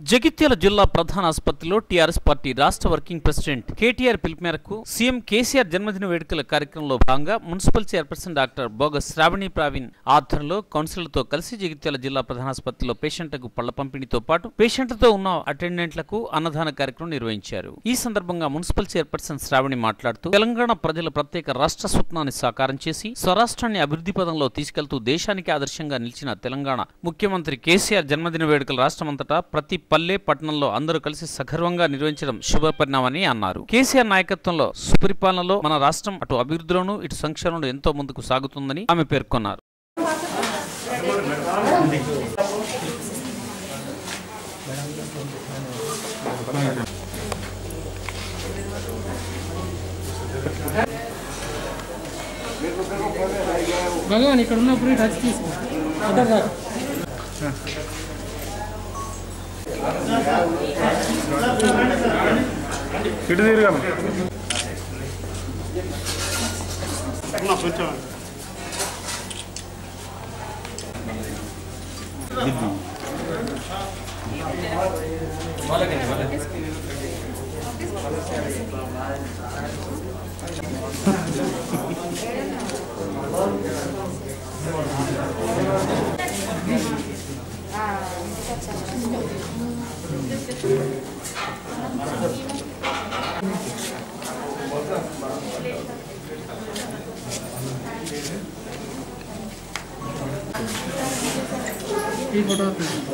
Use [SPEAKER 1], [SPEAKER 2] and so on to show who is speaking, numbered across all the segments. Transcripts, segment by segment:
[SPEAKER 1] జగిత్యాల జిల్లా ప్రధాన ఆసుపత్రిలో టీఆర్ఎస్ పార్టీ రాష్ట్ర వర్కింగ్ ప్రెసిడెంట్ కేటీఆర్ పిలుపు మేరకు సీఎం కేసీఆర్ జన్మదిన వేడుకల కార్యక్రమంలో భాగంగా మున్సిపల్ చైర్పర్సన్ డాక్టర్ బోగస్ శ్రావణి ప్రావీణ్ ఆధ్వర్యంలో కౌన్సిలర్లతో కలిసి జగిత్యాల జిల్లా ప్రధాన ఆసుపత్రిలో పేషెంట్లకు పళ్ల పంపిణీతో పాటు పేషెంట్లతో ఉన్న అటెండెంట్లకు అన్నదాన కార్యక్రమం నిర్వహించారు ఈ సందర్భంగా మున్సిపల్ చైర్పర్సన్ శ్రావణి మాట్లాడుతూ తెలంగాణ ప్రజల ప్రత్యేక రాష్ట్ర స్వప్నాన్ని సాకారం చేసి స్వరాష్ట్రాన్ని అభివృద్ధి పదంలో తీసుకెళ్తూ దేశానికి ఆదర్శంగా నిలిచిన తెలంగాణ ముఖ్యమంత్రి కేసీఆర్ జన్మదిన వేడుకలు రాష్ట్రమంతటా ప్రతి పల్లె పట్టణంలో అందరూ కలిసి సగర్వంగా నిర్వహించడం శుభపరిణామని అన్నారు కేసీఆర్ నాయకత్వంలో సుపరిపాలనలో మన రాష్ట్రం అటు అభివృద్ధిలోనూ ఇటు సంక్షేమంలో ఎంతో ముందుకు సాగుతుందని ఆమె పేర్కొన్నారు
[SPEAKER 2] భగవాన్ ఇక్కడ ఉన్నప్పుడు టచ్ తీసుకో అక్కడ రా.
[SPEAKER 3] ఇటు తిరగాలి
[SPEAKER 2] ఈ ఫోటో తీసుకో.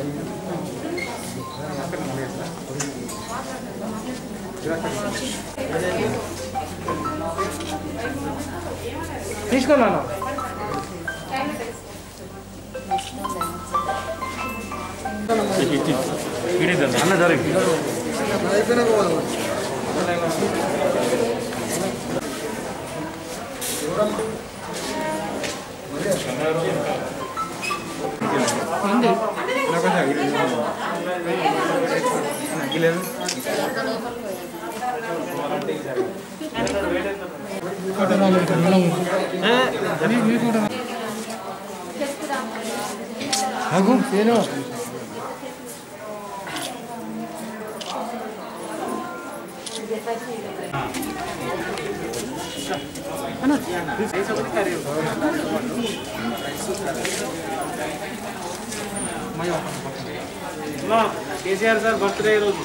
[SPEAKER 2] తీసుకున్నాను
[SPEAKER 3] అన్న జరిగి
[SPEAKER 2] ఉంది ఫోటో రాలేదు ఇక్కడ మేడం ఉంది. మీ- మీ ఫోటో రా- ఆగు, నేను
[SPEAKER 3] కేసీఆర్ సార్ బర్త్డే రోజు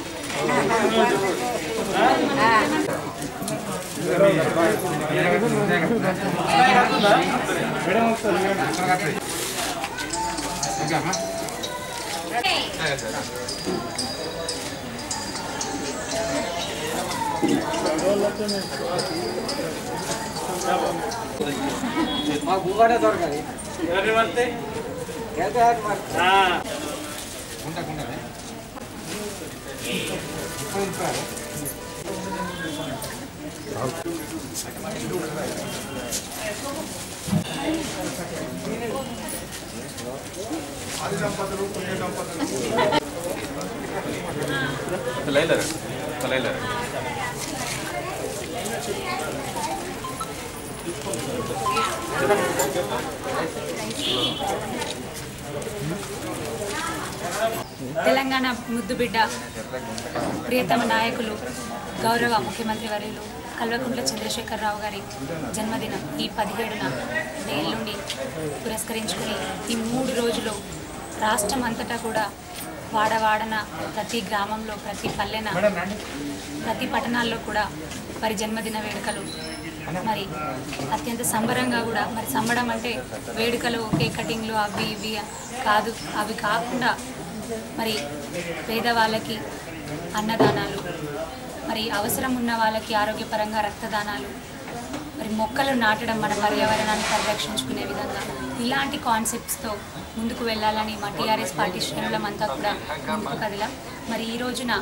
[SPEAKER 3] ఎవరి బర్త్డే
[SPEAKER 4] తెలంగాణ ముద్దుబిడ్డ ప్రియతమ నాయకులు గౌరవ ముఖ్యమంత్రి వర్యులు కల్వకుంట్ల చంద్రశేఖరరావు గారి జన్మదినం ఈ పదిహేడున ఎల్లుండి పురస్కరించుకుని ఈ మూడు రోజులు రాష్ట్రం అంతటా కూడా వాడవాడన ప్రతి గ్రామంలో ప్రతి పల్లెన ప్రతి పట్టణాల్లో కూడా వారి జన్మదిన వేడుకలు మరి అత్యంత సంబరంగా కూడా మరి సంబరం అంటే వేడుకలు కేక్ కటింగ్లు అవి ఇవి కాదు అవి కాకుండా మరి పేదవాళ్ళకి అన్నదానాలు మరి అవసరం ఉన్న వాళ్ళకి ఆరోగ్యపరంగా రక్తదానాలు మరి మొక్కలు నాటడం మన పర్యావరణాన్ని పరిరక్షించుకునే విధంగా ఇలాంటి కాన్సెప్ట్స్తో ముందుకు వెళ్ళాలని మా టీఆర్ఎస్ పార్టీ శ్రేణులమంతా కూడా ముందుకు కదిలాం మరి ఈ రోజున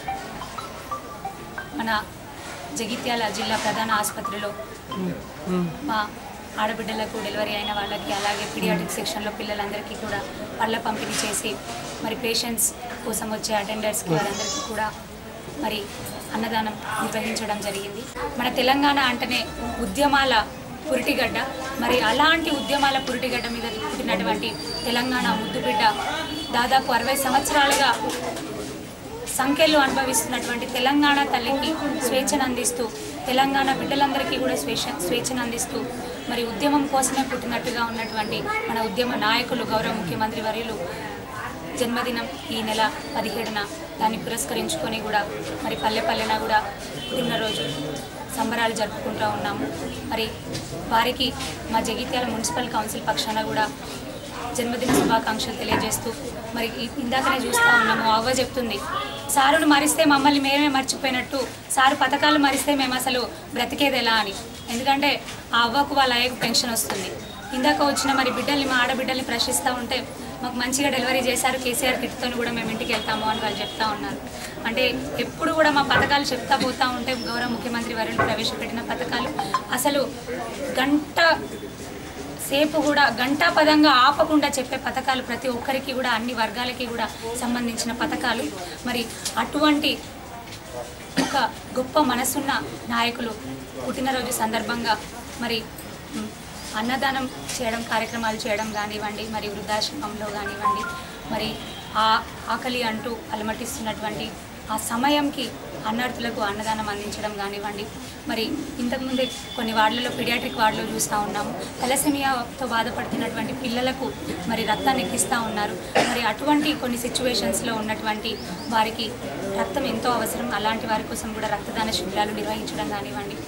[SPEAKER 4] మన జగిత్యాల జిల్లా ప్రధాన ఆసుపత్రిలో మా ఆడబిడ్డలకు డెలివరీ అయిన వాళ్ళకి అలాగే పీడియాటిక్ సెక్షన్లో పిల్లలందరికీ కూడా పళ్ళ పంపిణీ చేసి మరి పేషెంట్స్ కోసం వచ్చే అటెండర్స్కి వారందరికీ కూడా మరి అన్నదానం నిర్వహించడం జరిగింది మన తెలంగాణ అంటేనే ఉద్యమాల పురిటిగడ్డ మరి అలాంటి ఉద్యమాల పురిటిగడ్డ మీద పుట్టినటువంటి తెలంగాణ ముద్దుబిడ్డ దాదాపు అరవై సంవత్సరాలుగా సంఖ్యలు అనుభవిస్తున్నటువంటి తెలంగాణ తల్లికి స్వేచ్ఛను అందిస్తూ తెలంగాణ బిడ్డలందరికీ కూడా స్వేచ్ఛ స్వేచ్ఛను అందిస్తూ మరి ఉద్యమం కోసమే పుట్టినట్టుగా ఉన్నటువంటి మన ఉద్యమ నాయకులు గౌరవ ముఖ్యమంత్రి వర్యులు జన్మదినం ఈ నెల పదిహేడున దాన్ని పురస్కరించుకొని కూడా మరి పల్లె పల్లెన కూడా పుట్టినరోజు సంబరాలు జరుపుకుంటూ ఉన్నాము మరి వారికి మా జగిత్యాల మున్సిపల్ కౌన్సిల్ పక్షాన కూడా జన్మదిన శుభాకాంక్షలు తెలియజేస్తూ మరి ఈ- ఇందాకనే చూస్తూ ఉన్నాము అవ్వ చెప్తుంది సారును మరిస్తే మమ్మల్ని మేమే మర్చిపోయినట్టు సారు పథకాలు మరిస్తే మేము అసలు బ్రతికేది ఎలా అని ఎందుకంటే ఆ అవ్వకు వాళ్ళ అయ్యకు పెన్షన్ వస్తుంది ఇందాక వచ్చిన మరి బిడ్డల్ని మా ఆడబిడ్డల్ని ప్రశ్నిస్తూ ఉంటే మాకు మంచిగా డెలివరీ చేశారు కేసీఆర్ కిట్తో కూడా మేము ఇంటికి వెళ్తాము అని వాళ్ళు చెప్తా ఉన్నారు అంటే ఎప్పుడు కూడా మా పథకాలు చెప్తా పోతా ఉంటే గౌరవ ముఖ్యమంత్రి వర్యులు ప్రవేశపెట్టిన పథకాలు అసలు గంట సేపు కూడా గంటాపదంగా ఆపకుండా చెప్పే పథకాలు ప్రతి ఒక్కరికి కూడా అన్ని వర్గాలకి కూడా సంబంధించిన పథకాలు మరి అటువంటి ఒక గొప్ప మనసున్న నాయకులు పుట్టినరోజు సందర్భంగా మరి మ్, అన్నదానం చేయడం కార్యక్రమాలు చేయడం కానివ్వండి మరి వృద్ధాశ్రమంలో కానివ్వండి మరి ఆ ఆకలి అంటూ అలమటిస్తున్నటువంటి ఆ సమయంకి అన్నార్థులకు అన్నదానం అందించడం కానివ్వండి మరి ఇంతకుముందే కొన్ని వార్డులలో పీడియాట్రిక్ వార్డులో చూస్తూ ఉన్నాము తలసెమియాతో బాధపడుతున్నటువంటి పిల్లలకు మరి రక్తాన్ని ఎక్కిస్తూ ఉన్నారు మరి అటువంటి కొన్ని సిచ్యువేషన్స్లో ఉన్నటువంటి వారికి రక్తం ఎంతో అవసరం అలాంటి వారి కోసం కూడా రక్తదాన శిబిరాలు నిర్వహించడం కానివ్వండి